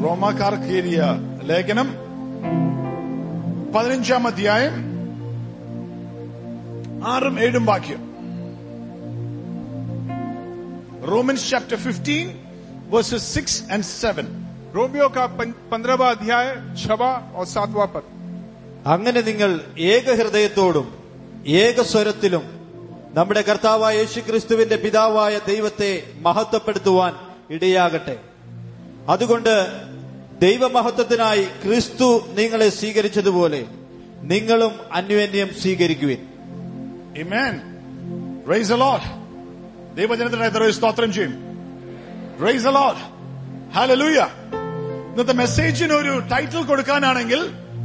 റോമാക്കാർക്ക് എഴുതിയ ലേഖനം പതിനഞ്ചാം അധ്യായം ആറും ഏഴും വാക്യം Romans chapter fifteen verses six and seven रोमियो का पंद्रहवा अध्याय छवा और सातवां पद അങ്ങനെ നിങ്ങൾ ഏകഹൃദയത്തോടും ഏകസ്വരത്തിലും നമ്മുടെ കർത്താവായ യേശുക്രിസ്തുവിന്റെ പിതാവായ ദൈവത്തെ മഹത്വപ്പെടുത്തുവാൻ ഇടയാകട്ടെ അതുകൊണ്ട് ദൈവമഹത്വത്തിനായി ക്രിസ്തു നിങ്ങളെ സ്വീകരിച്ചതുപോലെ നിങ്ങളും അന്യോന്യം സ്വീകരിക്കുവിൻ Amen. Praise the Lord. ദൈവജനത്തിനായി എത്ര പേര് സ്തോത്രം ചെയ്യും Praise the Lord. Hallelujah. ഇന്നത്തെ മെസ്സേജിന് ഒരു ടൈറ്റിൽ കൊടുക്കാനാണെങ്കിൽ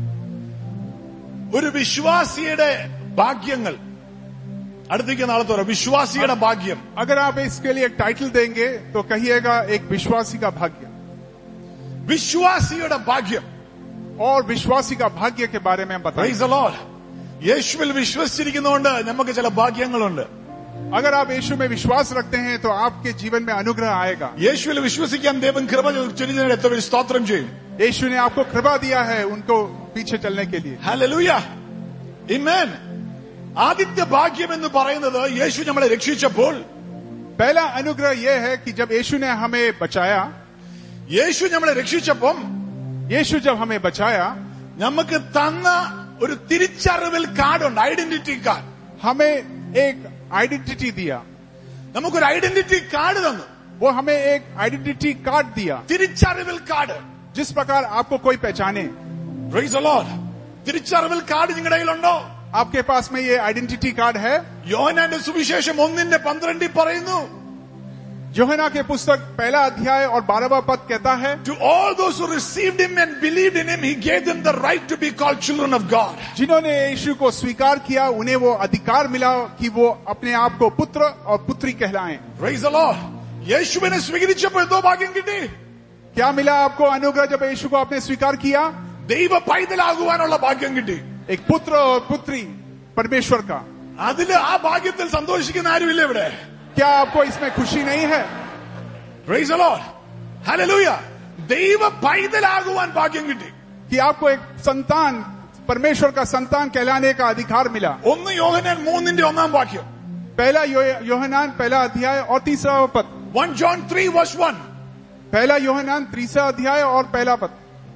ഒരു വിശ്വാസിയുടെ ഭാഗ്യങ്ങൾ അടുത്തേക്ക് നാളെ തോറ വിശ്വാസിയുടെ ഭാഗ്യം अगर आप इसके लिए एक टाइटल देंगे तो कहिएगा एक विश्वासी का भाग्य വിശ്വാസിയുടെ ഭാഗ്യം और विश्वासी का भाग्य के बारे में हम बताएंगे Praise the Lord. യേശുവിൽ വിശ്വസിച്ചിരിക്കുന്നതുകൊണ്ട് നമുക്ക് ചില ഭാഗ്യങ്ങളുണ്ട് अगर आप यीशु में विश्वास रखते हैं तो आपके जीवन में अनुग्रह आएगा യേശുവിൽ വിശ്വസിക്കാൻ ദൈവം കൃപ ചൊരിഞ്ഞതിന് എത്ര പേര് സ്തോത്രം ചെയ്യും यीशु ने आपको कृपा दिया है उनको पीछे चलने के लिए ഹലലൂയ ഇമേൻ ആദിത്യ ഭാഗ്യം എന്ന് പറയുന്നത് യേശു നമ്മളെ രക്ഷിച്ചപ്പോൾ पहला अनुग्रह यह है कि जब यीशु ने हमें बचाया യേശു നമ്മളെ രക്ഷിച്ചപ്പം यीशु जब हमें बचाया നമുക്ക് തന്ന ഒരു തിരിച്ചറിവിൽ കാർഡുണ്ട് ഐഡന്റിറ്റി കാർഡ് हमें एक आइडेंटिटी दिया നമുക്കൊരു ഐഡന്റിറ്റി കാർഡ് തന്നു वो हमें एक आइडेंटिटी कार्ड दिया തിരിച്ചറിവിൽ കാർഡ് जिस प्रकार आपको कोई पहचाने Praise the Lord. തിരിച്ചറിവിൽ കാർഡ് നിങ്ങളുടെ കയ്യിലുണ്ടോ आपके पास में ये आइडेंटिटी कार्ड है യോഹനാന്റെ സുവിശേഷം ഒന്നിന്റെ പന്ത്രണ്ടിൽ പറയുന്നു योहना के पुस्तक पहला अध्याय और बारहवा पद कहता है To all those who received him and believed in him, he gave them the right to be called children of God. जिन्होंने यीशु को स्वीकार किया उन्हें वो अधिकार मिला कि वो अपने आप को पुत्र और पुत्री कहलाएं Praise the Lord. യേശുവിനെ സ്വീകരിച്ചപ്പോൾ എന്തോ ഭാഗ്യം കിട്ടി क्या मिला आपको अनुग्रह जब यीशु को आपने स्वीकार किया ദൈവ പൈതലാകുവാനുള്ള ഭാഗ്യം കിട്ടി एक पुत्र और पुत्री परमेश्वर का അതില് ആ ഭാഗ്യത്തിൽ സന്തോഷിക്കുന്ന ആരുമില്ല ഇവിടെ क्या आपको इसमें खुशी नहीं है Praise the Lord. Hallelujah. ദൈവ പൈതലാകുവാൻ ഭാഗ്യം കിട്ടി कि आपको एक संतान परमेश्वर का संतान कहलाने का अधिकार मिला ഒന്ന് യോഹനാൻ മൂന്നിന്റെ ഒന്നാം വാക്യം पहला यो- योहनान पहला अध्याय और तीसरा पद one John three verse one पहला योहनान तीसरा अध्याय और पहला पद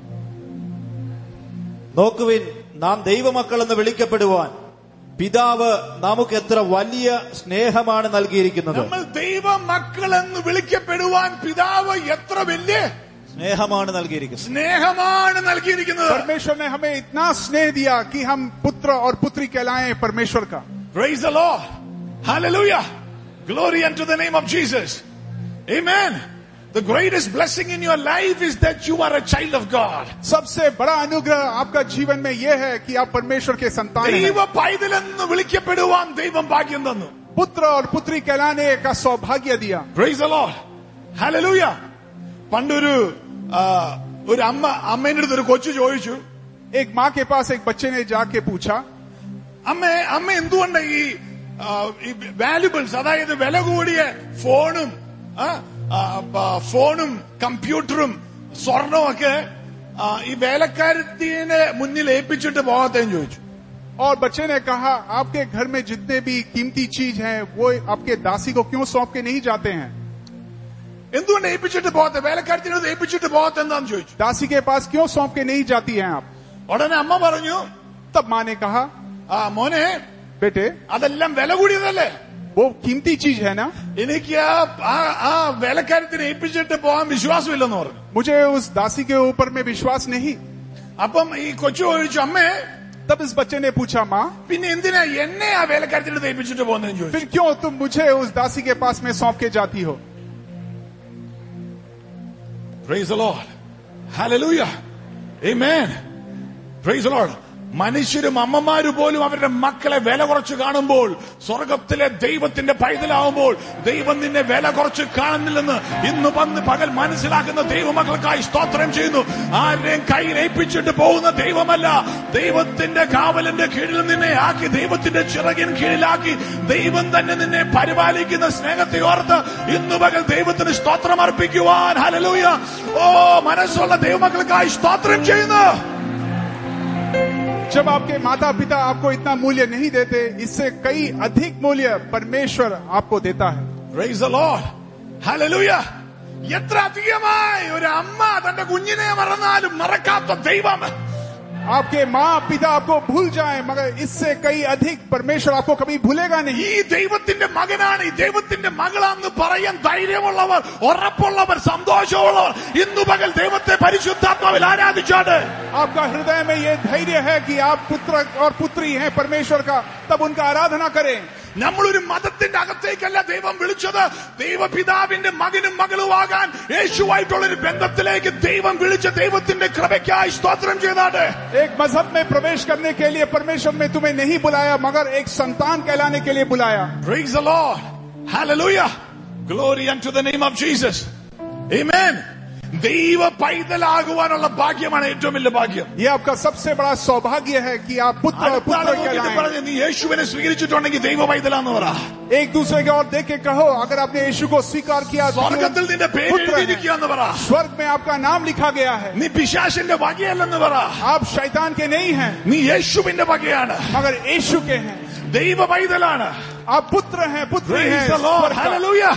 നോക്കുവിൻ നാം ദൈവമക്കളെന്ന് വിളിക്കപ്പെടുവാൻ പിതാവ് നമുക്ക് എത്ര വലിയ സ്നേഹമാണ് നൽകിയിരിക്കുന്നത് നമ്മൾ ദൈവ മക്കളെന്ന് വിളിക്കപ്പെടുവാൻ പിതാവ് എത്ര വലിയ സ്നേഹമാണ് നൽകിയിരിക്കുന്നത് സ്നേഹമാണ് നൽകിയിരിക്കുന്നത് परमेश्वर ने हमें इतना स्नेह दिया कि हम पुत्र और पुत्री कहलाएं परमेश्वर का Praise the Lord. Hallelujah. Glory unto the name of Jesus. Amen. The greatest blessing in your life is that you are a child of God. सबसे बड़ा अनुग्रह आपका जीवन में यह है कि आप परमेश्वर के संतान ദൈവ हैं പൈതലെന്ന് വിളിക്കപ്പെടുവാൻ ദൈവം ഭാഗ്യം തന്നു पुत्र और पुत्री कहलाने का सौभाग्य दिया പ്രൈസ് the Lord. Hallelujah. പണ്ടൊരു ആ, ഒരു അമ്മ അമ്മേന്റെ അടുത്ത് ഒരു കൊച്ചു ചോദിച്ചു एक माँ के पास एक बच्चे ने जाके पूछा അമ്മ അമ്മ എന്തുകൊണ്ട് ഈ ആ, ഈ വാല്യുബിൾസ് അതായത് വില കൂടിയ ഫോണും ആ, ആ, പ- ഫോണും കമ്പ്യൂട്ടറും സ്വർണവും ഒക്കെ ആ, ഈ വേലക്കാരത്തിനെ മുന്നിൽ ഏൽപ്പിച്ചിട്ട് പോകാത്തേന്ന് ചോദിച്ചു और बच्चे ने कहा आपके घर में जितने भी कीमती चीज हैं वो आपके दासी को क्यों सौंप के नहीं जाते हैं എന്തുകൊണ്ട് ഏൽപ്പിച്ചിട്ട് പോകാത്ത വേലക്കാരത്തിനോട് ഏൽപ്പിച്ചിട്ട് പോകാത്ത എന്താന്ന് ചോദിച്ചു दासी के पास क्यों सौंप के नहीं जाती हैं आप ഉടനെ അമ്മ പറഞ്ഞു तब माँ ने कहा ആ മോനെ बेटे അതെല്ലാം വില കൂടിയതല്ലേ वो कीमती चीज है ना എനിക്ക് ആ ആ- ആ വേലക്കാരത്തിനെ ഏൽപ്പിച്ചിട്ട് പോകാൻ വിശ്വാസമില്ലെന്ന് പറഞ്ഞു मुझे उस दासी के ऊपर में विश्वास नहीं അപ്പം ഈ കൊച്ചു ചോദിച്ചു അമ്മേ तब इस बच्चे ने पूछा माँ പിന്നെ എന്തിനാ എന്നെ ആ വേലക്കാരത്തിനടുത്ത് ഏൽപ്പിച്ചിട്ട് പോകുന്നതെന്ന് ചോദിച്ചു फिर क्यों तुम मुझे उस दासी के पास में सौंप के जाती हो Praise the Lord. Hallelujah. Amen. Praise the Lord. മനുഷ്യരും അമ്മമാര് പോലും അവരുടെ മക്കളെ വില കുറച്ച് കാണുമ്പോൾ സ്വർഗത്തിലെ ദൈവത്തിന്റെ പൈതലാവുമ്പോൾ ദൈവം നിന്നെ വില കുറച്ച് കാണുന്നില്ലെന്ന് ഇന്ന് വന്ന് പകൽ മനസ്സിലാക്കുന്ന ദൈവമക്കൾക്കായി സ്തോത്രം ചെയ്യുന്നു ആരുടെയും കയ്യിൽ ഏൽപ്പിച്ചിട്ട് പോകുന്ന ദൈവമല്ല ദൈവത്തിന്റെ കാവലിന്റെ കീഴിൽ നിന്നെ ആക്കി ദൈവത്തിന്റെ ചിറകിൻ കീഴിലാക്കി ദൈവം തന്നെ നിന്നെ പരിപാലിക്കുന്ന സ്നേഹത്തെ ഓർത്ത് ഇന്ന് പകൽ ദൈവത്തിന് സ്തോത്രം അർപ്പിക്കുവാൻ ഹലലൂയ ഓ മനസ്സുള്ള ദൈവമക്കൾക്കായി സ്തോത്രം ചെയ്യുന്നു जब आपके माता पिता आपको इतना मूल्य नहीं देते इससे कई अधिक मूल्य परमेश्वर आपको देता है Praise the Lord. Hallelujah. എത്ര അധികമായി ഒരു അമ്മ തന്റെ കുഞ്ഞിനെ മറന്നാലും മറക്കാത്ത ദൈവം आपके माँ पिता आपको भूल जाए मगर इससे कई अधिक परमेश्वर आपको कभी भूलेगा नहीं ഈ ദൈവത്തിന്റെ മകനാണ് ഈ ദൈവത്തിന്റെ മകളാണെന്ന് പറയാൻ ധൈര്യമുള്ളവർ ഉറപ്പുള്ളവർ സന്തോഷമുള്ളവർ ഇന്നു പകൽ ദൈവത്തെ പരിശുദ്ധാത്മാവിൽ ആരാധിച്ചാണ് आपका हृदय में ये धैर्य है कि आप पुत्र और पुत्री हैं परमेश्वर का तब उनका आराधना करें നമ്മളൊരു മതത്തിന്റെ അകത്തേക്കല്ല ദൈവം വിളിച്ചത് ദൈവപിതാവിന്റെ മകനും മകളുമാകാൻ യേശുവായിട്ടുള്ള ഒരു ബന്ധത്തിലേക്ക് ദൈവം വിളിച്ച ദൈവത്തിന്റെ കൃപയ്ക്കായി സ്തോത്രം ചെയ്താണ് एक मजहब में प्रवेश करने के लिए परमेश्वर ने तुम्हें नहीं बुलाया मगर एक संतान कहलाने के लिए बुलाया Praise the Lord. Hallelujah. Glory unto the name of Jesus. Amen. ദൈവ പൈതലാകുവാനുള്ള ഭാഗ്യമാണ് ഏറ്റവും വലിയ ഭാഗ്യം ये आपका सबसे बड़ा सौभाग्य है कि आप पुत्र और അടുത്ത ആളെ पुत्र നോക്കിയിട്ട് कहलाएं പറഞ്ഞ് നീ യേശുവിനെ സ്വീകരിച്ചിട്ടുണ്ടെങ്കിൽ ദൈവ പൈതലാന്ന് പറ एक दूसरे के और देख के कहो अगर आपने यीशु को स्वीकार किया तो സ്വർഗത്തിൽ നിന്റെ പേര് पुत्र हैं। എഴുതിയിരിക്കുകയെന്ന് പറ स्वर्ग में आपका नाम लिखा गया है നീ പിശാശിന്റെ വകയല്ലെന്ന് പറ आप शैतान के नहीं हैं നീ യേശുവിന്റെ വകയാണ് मगर यीशु के हैं ദൈവ പൈതലാണ് आप पुत्र हैं पुत्री Praise हैं the Lord. स्वर्ग का। Hallelujah.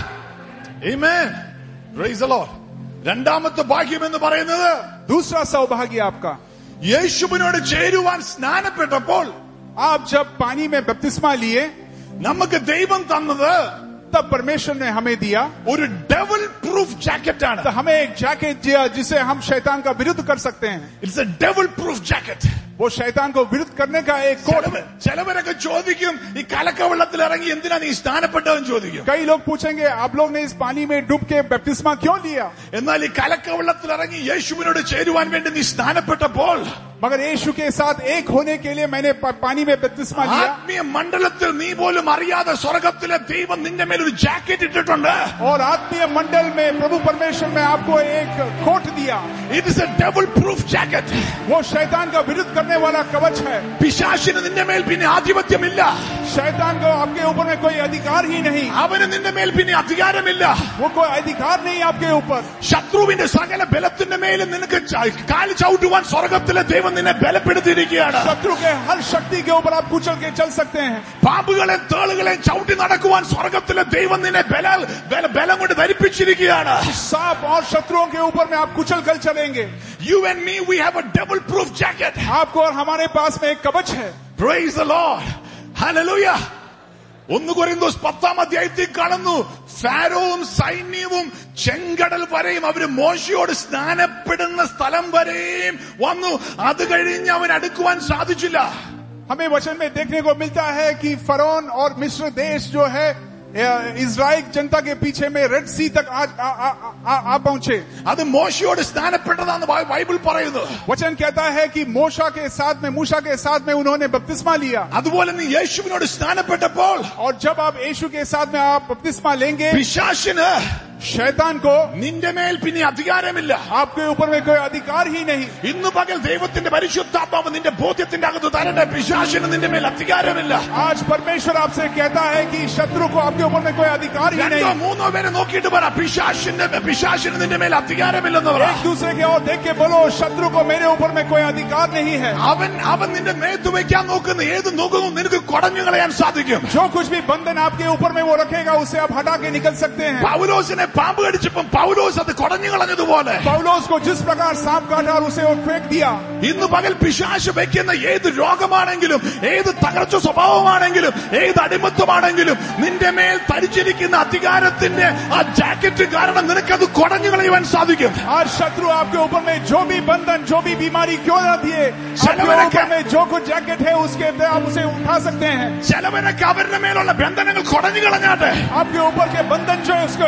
Amen. Praise the Lord. രണ്ടാമത്തെ ഭാഗ്യം എന്ന് പറയുന്നത് दूसरा सौभाग्य आपका യേശുവിനോട് ചേരുവാൻ സ്നാനപ്പെട്ടപ്പോൾ आप जब पानी में बपतिस्मा लिए നമുക്ക് ദൈവം തന്നത് तब परमेश्वर ने हमें दिया ഒരു ഡബിൾ പ്രൂഫ് ജാക്കറ്റ് ആണ് तो हमें एक जैकेट दिया जिसे हम शैतान का विरुद्ध कर सकते हैं it's a double proof jacket वो शैतान को विरुद्ध करने का एक कोट है ചിലവരൊക്കെ ചോദിക്കും ഈ കലക്ക വെള്ളത്തിൽ ഇറങ്ങി എന്തിനാ നീ സ്ഥാനപ്പെട്ടതെന്ന് ചോദിക്കും कई लोग पूछेंगे आप लोग ने इस पानी में डूब के बपतिस्मा क्यों लिया എന്നാൽ ഈ കലക്ക വെള്ളത്തിൽ ഇറങ്ങി യേശുവിനോട് ചേരുവാൻ വേണ്ടി നീ സ്ഥാനപ്പെട്ടപ്പോൾ मगर यीशु के साथ एक होने के लिए मैंने पा- पानी में बपतिस्मा लिया ആത്മീയ മണ്ഡലത്തിൽ നീ പോലും അറിയാതെ സ്വർഗത്തിലെ ദൈവം നിന്റെ മേൽ ഒരു ജാക്കറ്റ് ഇട്ടിട്ടുണ്ട് और आत्मीय मंडल में प्रभु परमेश्वर ने आपको एक कोट दिया it is a double proof jacket वो शैतान का विरुद्ध करने वाला कवच है പിശാശിന് നിന്റെ മേൽ പിന്നെ ആധിപത്യമില്ല शैतान को आपके ऊपर में कोई अधिकार ही नहीं അവന് നിന്റെ മേൽ പിന്നെ അധികാരമില്ല वो कोई अधिकार नहीं आपके ऊपर ശത്രുവിന്റെ സകല ബലത്തിന്റെ മേലും നിനക്ക് ച- കാല് ചവിട്ടുവാൻ സ്വർഗത്തിലെ ദൈവം നിന്നെ ബലപ്പെടുത്തിയിരിക്കുകയാണ് शत्रु के हर शक्ति के ऊपर आप कुचल के चल सकते हैं പാമ്പുകളെ തേളുകളെ ചവിട്ടി നടക്കുവാൻ സ്വർഗത്തിലെ ദൈവം നിന്നെ ബല ബല- ബലം കൊണ്ട് ധരിപ്പിച്ചിരിക്കുകയാണ് सांप और शत्रुओं के ऊपर में आप कुचल कर चलेंगे you and me we have a double proof jacket आपको और हमारे पास में एक कवच है പ്രൈസ് ദ ലോർഡ് ഹല്ലേലൂയ ഒന്ന് കൊരിന്തോസ് പത്താം അധ്യായത്തിൽ കാണുന്നു ഫാരോവും സൈന്യവും ചെങ്കടൽ വരെയും അവര് മോശയോട് സ്നാനപ്പെടുന്ന സ്ഥലം വരെയും വന്നു അത് കഴിഞ്ഞ് അവൻ അടുക്കുവാൻ സാധിച്ചില്ല हमें वचन में देखने को मिलता है कि फरौन और मिस्र देश जो है इज़राइल जनता के पीछे में रेड सी तक आ, आ, आ, आ, आ पहुंचे അത് മോശയോട് സ്നാനപ്പെട്ടതാന്ന് ബൈ- ബൈബിൾ പറയുന്നു वचन कहता है कि मोशा के साथ में मूसा के साथ में उन्होंने बपतिस्मा लिया അതുപോലെ നീ യേശുവിനോട് സ്നാനപ്പെട്ടപ്പോൾ और जब आप यीशु के साथ में आप बपतिस्मा लेंगे പിശാശിന് शैतान को നിന്റെ മേൽ പിന്നെ അധികാരമില്ല आपके ऊपर में कोई अधिकार ही नहीं ഇന്ന് പകൽ ദൈവത്തിന്റെ പരിശുദ്ധാത്മാവ് നിന്റെ ബോധ്യത്തിന്റെ അകത്ത് തരട്ടെ പിശാശിന് നിന്റെ മേൽ അധികാരമില്ല आज परमेश्वर आपसे कहता है कि शत्रु को आपके ऊपर में कोई अधिकार ही രണ്ടോ नहीं മൂന്നോ പേരെ നോക്കിയിട്ട് പറ പിശാശിന്റെ പിശാശിന് നിന്റെ മേൽ അധികാരമില്ലെന്ന് പറ एक दूसरे के और देख के बोलो शत्रु को मेरे ऊपर में कोई अधिकार नहीं है അവൻ അവൻ നിന്റെ മേത്ത് വയ്ക്കാൻ നോക്കുന്ന ഏത് നോക്കുന്നു നിനക്ക് കുടഞ്ഞു കളയാൻ സാധിക്കും जो कुछ भी बंधन आपके ऊपर में वो रखेगा उसे आप हटा के निकल सकते हैं പൗലോസിനെ പാമ്പ് കടിച്ചപ്പം പൗലോസ് അത് കുടഞ്ഞു കളഞ്ഞതുപോലെ पौलोस को जिस प्रकार सांप काटा और उसे वो फेंक दिया ഇന്ന് പകൽ പിശാശ് വെക്കുന്ന ഏത് രോഗമാണെങ്കിലും ഏത് തകർച്ച സ്വഭാവമാണെങ്കിലും ഏത് അടിമത്വമാണെങ്കിലും നിന്റെ മേൽ ധരിച്ചിരിക്കുന്ന അധികാരത്തിന്റെ ആ ജാക്കറ്റ് കാരണം നിനക്കത് കുടഞ്ഞു കളയുവാൻ സാധിക്കും आज शत्रु आपके ऊपर में जो भी बंधन जो भी बीमारी क्यों न दिए आपके ऊपर में जो कुछ जैकेट है उसके पे आप उसे उठा सकते हैं ചിലവരൊക്കെ അവരുടെ മേലുള്ള ബന്ധനങ്ങൾ കുടഞ്ഞു കളഞ്ഞാട്ടെ आपके ऊपर के बंधन जो है उसको हिला के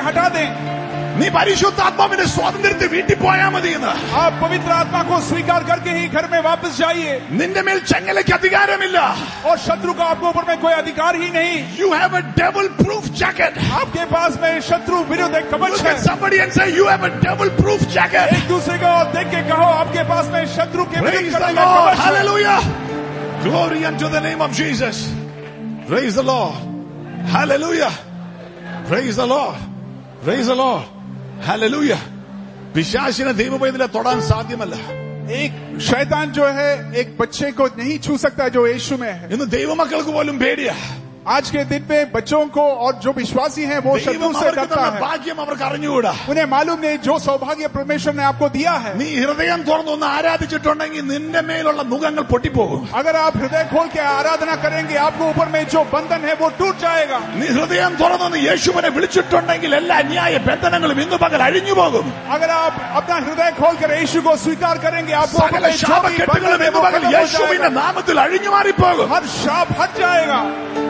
हटा दें നീ പരിശുദ്ധാത്മാവിന്റെ സ്വാതന്ത്ര്യത്തിൽ വീട്ടിൽ പോയാൽ മതി എന്ന് आप पवित्र आत्मा को स्वीकार करके ही घर में वापस जाइए നിന്റെ മേൽ ചെങ്ങലയ്ക്ക് അധികാരമില്ല और शत्रु का आपके ऊपर में कोई अधिकार ही नहीं you have a double proof jacket आपके पास में शत्रु विरुद्ध एक कवच Look है at somebody and say, You have a double proof jacket. एक दूसरे को और देख के कहो आपके पास में शत्रु के विरुद्ध Praise the करने का Lord. कवच है Hallelujah. Glory unto the name of Jesus. Praise the Lord. Hallelujah. Praise the Lord. Praise the Lord. Hallelujah. പിശാശിനെ ദൈവപൈതലെ തൊടാൻ സാധ്യമല്ല एक शैतान जो है एक बच्चे को नहीं छू सकता जो यीशु में है ഇന്ന് ദൈവമക്കൾക്ക് പോലും പേടിയാ आज के दिन में बच्चों को और जो विश्वासी हैं वो शत्रु ദൈവം से അവർക്ക് डरता തന്ന है ഭാഗ്യം അവർക്ക് അറിഞ്ഞുകൂടാ उन्हें मालूम नहीं जो सौभाग्य परमेश्वर ने आपको दिया है നീ ഹൃദയം തുറന്നൊന്ന് ആരാധിച്ചിട്ടുണ്ടെങ്കിൽ നിന്റെ മേലുള്ള മുഖങ്ങൾ പൊട്ടിപ്പോകും अगर आप हृदय खोल के आराधना करेंगे आपको ऊपर में जो बंधन है वो टूट जाएगा നീ ഹൃദയം തുറന്നൊന്ന് യേശുവിനെ വിളിച്ചിട്ടുണ്ടെങ്കിൽ എല്ലാ അന്യായ ബന്ധനങ്ങളും ഇന്ന് പകൽ അഴിഞ്ഞു പോകും अगर आप अपना हृदय खोल कर यीशु को स्वीकार करेंगे आपको സകല अपने जो भी ശാപക്കെട്ടുകളും बंधन है ഇന്ന് वो പകൽ खत्म हो യേശുവിന്റെ जाएगा। നാമത്തിൽ അഴിഞ്ഞു മാറിപ്പോകും हर शाप हट जाएगा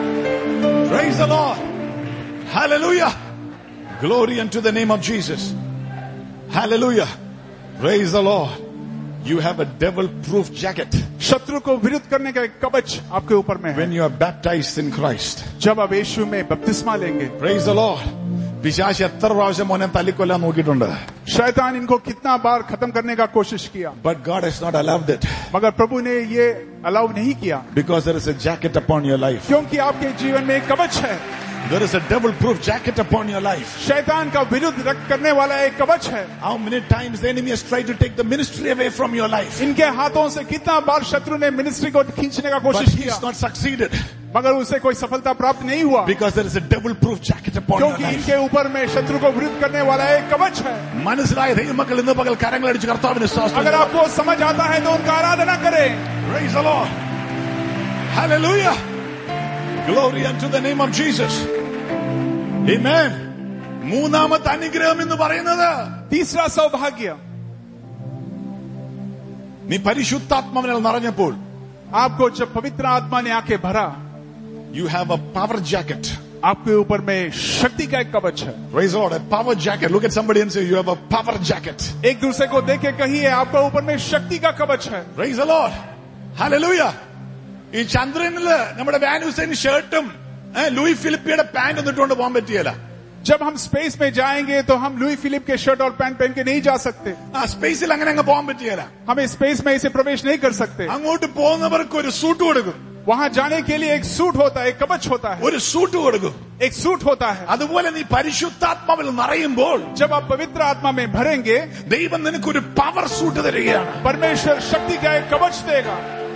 Praise the Lord. Hallelujah. Glory unto the name of Jesus. Hallelujah. Praise the Lord. You have a devil-proof jacket शत्रु को विरुद्ध करने का एक कवच आपके ऊपर में है when you are baptized in Christ. जब आप यीशु में बपतिस्मा लेंगे Praise the Lord. പിശാശ് എത്ര പ്രാവശ്യം മോനെ തല്ലിക്കൊല്ലാൻ നോക്കിയിട്ടുണ്ട് शैतान इनको कितना बार खत्म करने का कोशिश किया But God has not allowed it मगर प्रभु ने ये अलाउ नहीं किया because there is a jacket upon your life. क्योंकि आपके जीवन में एक कवच है There is a devil-proof jacket upon your life. शैतान का विरुद्ध रख- करने वाला एक कवच है How many times the enemy has tried to take the ministry away from your life? इनके हाथों से कितना बार शत्रु ने मिनिस्ट्री को खींचने का But कोशिश he's किया not succeeded मगर उसे कोई सफलता प्राप्त नहीं हुआ because there is a devil-proof jacket upon your क्योंकि life. इनके ऊपर में शत्रु को विरुद्ध करने वाला एक कवच है മനസ്സിലായ ദൈവമക്കൾ ഇന്ന് പകൽ കരങ്ങളടിച്ച് കർത്താവിന് ശ്വാസം अगर आपको समझ आता है तो उनका आराधना करें Praise the Lord. Hallelujah. Glory unto the name of Jesus. Amen. മൂന്നാമത്തെ അനുഗ്രഹം എന്ന് പറയുന്നത് तीसरा सौभाग्य നീ പരിശുദ്ധാത്മാവിനാൽ നിറഞ്ഞപ്പോൾ आपको जब पवित्र आत्मा ने आके भरा you have a power jacket आपके ऊपर में शक्ति का एक कवच है Praise the Lord. A power jacket. Look at somebody and say, You have a power jacket. एक दूसरे को देख के कहिए आपका ऊपर में शक्ति का कवच है Praise the Lord. Hallelujah. ഈ ചന്ദ്രനില് നമ്മുടെ വാൻ ഹുസൈൻ ഷർട്ടും ലൂയി ഫിലിപ്പിയുടെ പാന്റ് ഒന്നും ഇട്ടുകൊണ്ട് പോകാൻ പറ്റിയല്ല जब हम स्पेस में जाएंगे तो हम लुई फिलिप के शर्ट और पैंट पहन के नहीं जा सकते ആ സ്പേസിൽ അങ്ങനെ അങ്ങ് പോകാൻ പറ്റിയല്ല हमें स्पेस में इसे प्रवेश नहीं कर सकते അങ്ങോട്ട് പോകുന്നവർക്ക് ഒരു സൂട്ട് കൊടുക്കും वहां जाने के लिए एक सूट होता है एक कवच होता है ഒരു സൂട്ട് കൊടുക്കും एक सूट होता है അതുപോലെ നീ പരിശുദ്ധാത്മാവിൽ നിറയുമ്പോൾ जब आप पवित्र आत्मा में भरेंगे ദൈവം നിനക്കൊരു പവർ സൂട്ട് തരികയാണ് परमेश्वर शक्ति का एक कवच देगा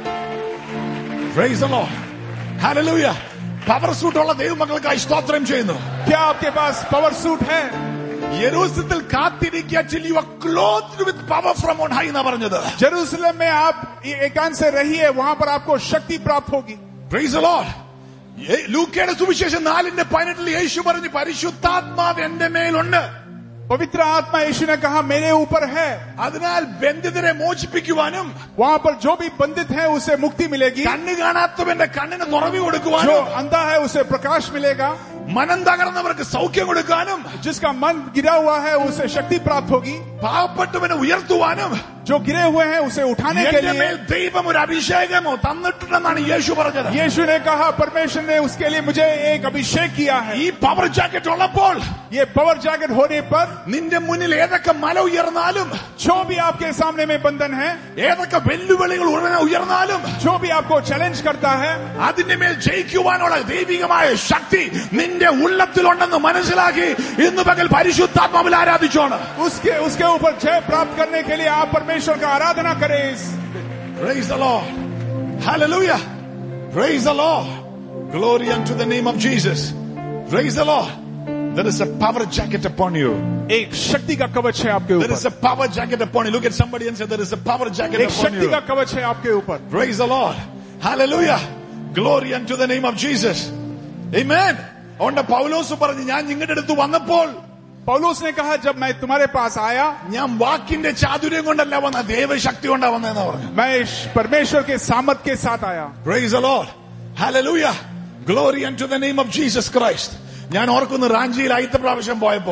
Praise the Lord. Hallelujah. Power സൂട്ടുള്ള ദൈവമക്കൾക്കായി സ്തോത്രം ചെയ്യുന്നു क्या आपके पास पावर सूट है യെരൂസത്തിൽ കാത്തിരിക്കുക till you are clothed with power from on high എന്നാ പറഞ്ഞത് जेरूसलम में आप एकांत से रहिए वहां पर आपको शक्ति प्राप्त होगी Praise the Lord. യെ- ലൂക്കയുടെ സുവിശേഷം നാലിന്റെ പതിനെട്ടിൽ യേശു പറഞ്ഞു പരിശുദ്ധാത്മാവ് എന്റെ മേലുണ്ട് पवित्र आत्मा यीशु ने कहा मेरे ऊपर है അതിനാൽ ബന്ധിതരെ മോചിപ്പിക്കുവാനും वहां पर जो भी बंधित है उसे मुक्ति मिलेगी കണ്ണ് കാണാത്തവന്റെ കണ്ണിന് തുറവി जो കൊടുക്കുവാനും अंधा है उसे प्रकाश मिलेगा മനം തകർന്നവർക്ക് സൗഖ്യം കൊടുക്കാനും जिसका मन गिरा हुआ है उसे शक्ति प्राप्त होगी പാവപ്പെട്ടവനെ ഉയർത്തുവാനും जो गिरे हुए हैं उसे उठाने के എന്റെ മേൽ लिए ദൈവം ഒരു അഭിഷേകമോ തന്നിട്ടുണ്ടെന്നാണ് യേശു പറഞ്ഞത് यीशु ने कहा परमेश्वर ने उसके लिए मुझे एक अभिषेक किया है ഈ പവർ ജാക്കറ്റ് ഉള്ളപ്പോൾ ये पावर जैकेट होने पर നിന്റെ മുന്നിൽ ഏതൊക്കെ മല ഉയർന്നാലും जो भी आपके सामने में बंधन है ഏതൊക്കെ വെല്ലുവിളികൾ ഉടനെ ഉയർന്നാലും जो भी आपको चैलेंज करता है അതിന്റെ മേൽ ജയിക്കുവാനുള്ള ദൈവികമായ ശക്തി നിന്റെ ഉള്ളത്തിലുണ്ടെന്ന് മനസ്സിലാക്കി ഇന്ന് പകൽ പരിശുദ്ധാത്മാവിൽ ആരാധിച്ചോണ് उसके उसके ऊपर जय प्राप्त करने के लिए आप परमेश्वर का आराधना करें इस Praise the Lord. Hallelujah. Praise the Lord. Glory unto the name of Jesus. Praise the Lord. There is a power jacket upon you. एक शक्ति का कवच है आपके There is ऊपर a power jacket upon you. Look at somebody and say, There is a power jacket एक upon शक्ति you. का कवच है आपके ऊपर Praise the Lord. Hallelujah. Glory unto the name of Jesus. Amen. അതുകൊണ്ട് പൗലോസ് പറഞ്ഞു ഞാൻ നിങ്ങളുടെ അടുത്ത് വന്നപ്പോൾ पौलुस ने कहा जब मैं तुम्हारे पास आया ഞാൻ വാക്കിന്റെ ചാതുര്യം കൊണ്ടല്ല വന്ന ദൈവശക്തി കൊണ്ടാ വന്നതെന്ന് പറഞ്ഞു मैं परमेश्वर के सामर्थ के साथ आया Praise the Lord. Hallelujah. Glory unto the name of Jesus Christ. ഞാൻ ഓർക്കുന്നു റാഞ്ചിയിൽ ആദ്യത്തെ പ്രാവശ്യം പോയപ്പോ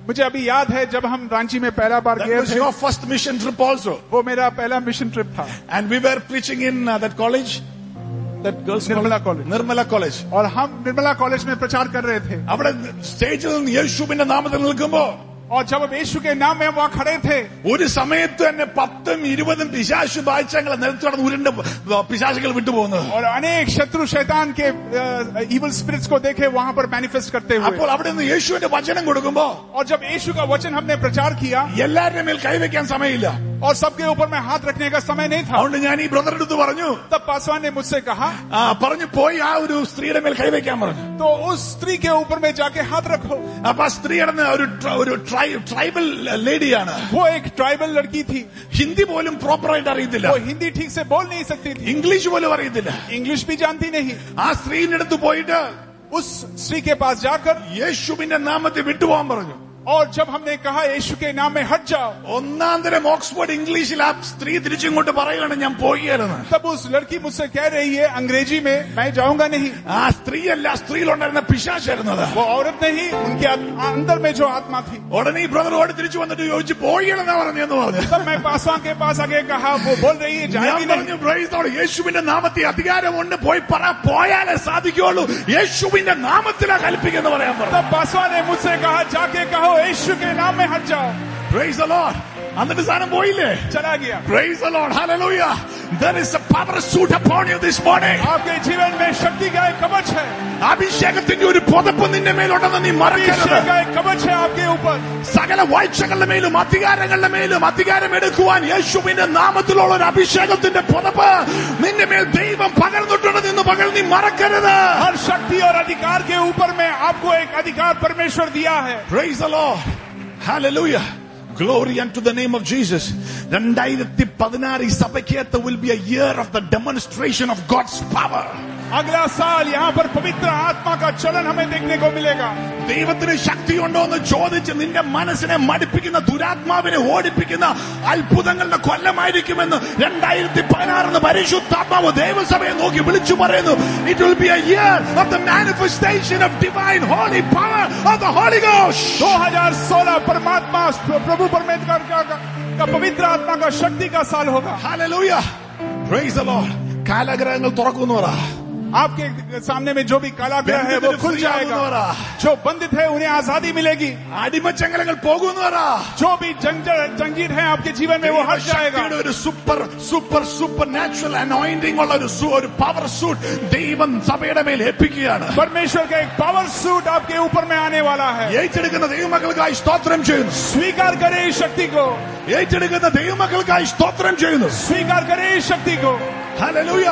मुझे अभी याद है जब हम रांची में पहला बार That गए was थे your first mission trip also. वो मेरा पहला मिशन ट्रिप था And we were preaching in uh, that college, that girls' Nirmala college, college Nirmala College. और हम निर्मला कॉलेज में प्रचार कर रहे थे അവിടെ സ്റ്റേജിൽ നിന്ന് യേശുവിന്റെ നാമത്തിൽ നിൽക്കുമ്പോ और जब हम यीशु के नाम में हम वहाँ खड़े थे ഒരു സമയത്ത് തന്നെ പത്തും ഇരുപതും പിശാശു ബാഴ്ചകളെ നിലത്ത് കടന്ന് ഉരുണ്ട് പിശാശുകൾ വിട്ടുപോകുന്നത് और अनेक शत्रु शैतान के इवल स्पिरिट्स को देखे वहाँ पर मैनिफेस्ट करते हुए അപ്പോൾ അവിടെ നിന്ന് യേശുവിന്റെ വചനം കൊടുക്കുമ്പോ और जब यीशु का वचन हमने प्रचार किया എല്ലാവരുടെ മേൽ കൈവയ്ക്കാൻ സമയമില്ല और सबके ऊपर में हाथ रखने का समय नहीं था അതുകൊണ്ട് ഞാൻ ഈ ബ്രദറിന്റെ അടുത്ത് പറഞ്ഞു तब पासवान ने मुझसे कहा ആ, പറഞ്ഞു പോയി ആ ഒരു സ്ത്രീയുടെ മേൽ കൈവയ്ക്കാൻ പറഞ്ഞു तो उस स्त्री के ऊपर में जाके हाथ रखो അപ്പൊ ആ സ്ത്രീയുടെ ഒരു ട്ര- ഒരു ട്രൈ- ട്രൈബൽ ലേഡിയാണ് वो एक ट्राइबल लड़की थी ഹിന്ദി പോലും പ്രോപ്പറായിട്ട് അറിയത്തില്ല वो हिंदी ठीक से बोल नहीं सकती थी ഇംഗ്ലീഷ് പോലും അറിയത്തില്ല इंग्लिश भी जानती नहीं ആ സ്ത്രീന്റെ അടുത്ത് പോയിട്ട് उस स्त्री के पास जाकर യേശുവിന്റെ നാമത്തിൽ വിട്ടുപോകാൻ പറഞ്ഞു और जब हमने कहा यीशु के नाम में हट जाओ ഒന്നാം തരം ഓക്സ്ഫോർഡ് ഇംഗ്ലീഷിൽ ആ സ്ത്രീ തിരിച്ചിങ്ങോട്ട് പറയുകയാണ് ഞാൻ പോവുകയായിരുന്നു तब उस लड़की मुझसे कह रही है अंग्रेजी में मैं जाऊंगा नहीं ആ സ്ത്രീയല്ല ആ സ്ത്രീയിലുണ്ടായിരുന്ന പിശാശായിരുന്നത് वो औरत नहीं उनके अंदर में जो आत्मा थी ഉടനെ ഈ ബ്രദർ ഓടി തിരിച്ചു വന്നിട്ട് ചോദിച്ചു പോവുകയാണെന്നാ പറഞ്ഞെന്ന് പറഞ്ഞു तब मैं पासवान के पास आगे कहा वो बोल रही है ഞാൻ जाएगी नहीं പറഞ്ഞു "Praise the Lord. യേശുവിന്റെ നാമത്തിൽ അധികാരമുണ്ട് പോയി പറ പോയാലേ സാധിക്കുള്ളൂ യേശുവിന്റെ നാമത്തിലാ കൽപ്പിക്കുന്നു പറയാൻ പറഞ്ഞു तब पासवान ने मुझसे कहा जाके कहो यीशु के नाम में हट जाओ Praise the Lord. എന്നിട്ട് സാധനം പോയില്ലേ चला गया Praise the Lord. Hallelujah. There is a power suit upon you this morning. आपके जीवन में शक्ति का एक कवच है അഭിഷേകത്തിന്റെ ഒരു പുതപ്പ് നിന്റെ മേലുണ്ടെന്ന് നീ മറക്കരുത് अभिषेक का एक कवच है आपके ऊपर സകല വാഴ്ചകളുടെ മേലും അധികാരങ്ങളുടെ മേലും അധികാരം എടുക്കുവാൻ യേശുവിന്റെ നാമത്തിലുള്ള ഒരു അഭിഷേകത്തിന്റെ പുതപ്പ് നിന്റെ മേൽ ദൈവം പകർന്നിട്ടുണ്ടെന്ന് ഇന്ന് പകൽ നീ മറക്കരുത് हर शक्ति और अधिकार के ऊपर में आपको एक अधिकार परमेश्वर दिया है Praise the Lord. Hallelujah. Glory unto the name of Jesus. രണ്ടായിരത്തി പതിനാറ് ഈ സഭയ്ക്കകത്ത് will be a year of the demonstration of God's power. अगला साल यहाँ पर पवित्र आत्मा का चलन हमें देखने को मिलेगा ദൈവത്തിന് ശക്തിയുണ്ടോ എന്ന് ചോദിച്ച് നിന്റെ മനസ്സിനെ മടുപ്പിക്കുന്ന ദുരാത്മാവിനെ ഓടിപ്പിക്കുന്ന അത്ഭുതങ്ങളുടെ കൊല്ലമായിരിക്കുമെന്ന് രണ്ടായിരത്തി പതിനാറിന് പരിശുദ്ധാത്മാവ് ദൈവസഭയെ നോക്കി വിളിച്ചു പറയുന്നു it will be a year of the manifestation of divine holy power of the holy ghost 2016 परमात्मा प्रभु परमेश्वर का, का, का पवित्र आत्मा का शक्ति का साल होगा ഹല്ലേലൂയ പ്രൈസ് ദ ലോർഡ് കാലഗ്രഹങ്ങൾ തുറക്കുന്നു പറ आपके सामने में जो भी कालाग्रह है वो खुल जाएगा जो बंधित है उन्हें आजादी मिलेगी അടിമച്ചങ്ങലങ്ങൾ പോകുന്നു പറ जो भी जंजर जंजीर है आपके जीवन में वो हट जाएगा ദൈവശക്തിയുടെ ഒരു super super super natural anointing ഉള്ള ഒരു സു- ഒരു പവർ സൂട്ട് ദൈവം സഭയുടെ മേൽ ഏൽപ്പിക്കുകയാണ് परमेश्वर का एक पावर सूट आपके ऊपर में आने वाला है ഏറ്റെടുക്കുന്ന ദൈവമക്കൾക്കായി സ്തോത്രം ചെയ്യുന്നു स्वीकार करें इस शक्ति को ഏറ്റെടുക്കുന്ന ദൈവമക്കൾക്കായി സ്തോത്രം ചെയ്യുന്നു स्वीकार करें इस शक्ति को ഹല്ലേലൂയ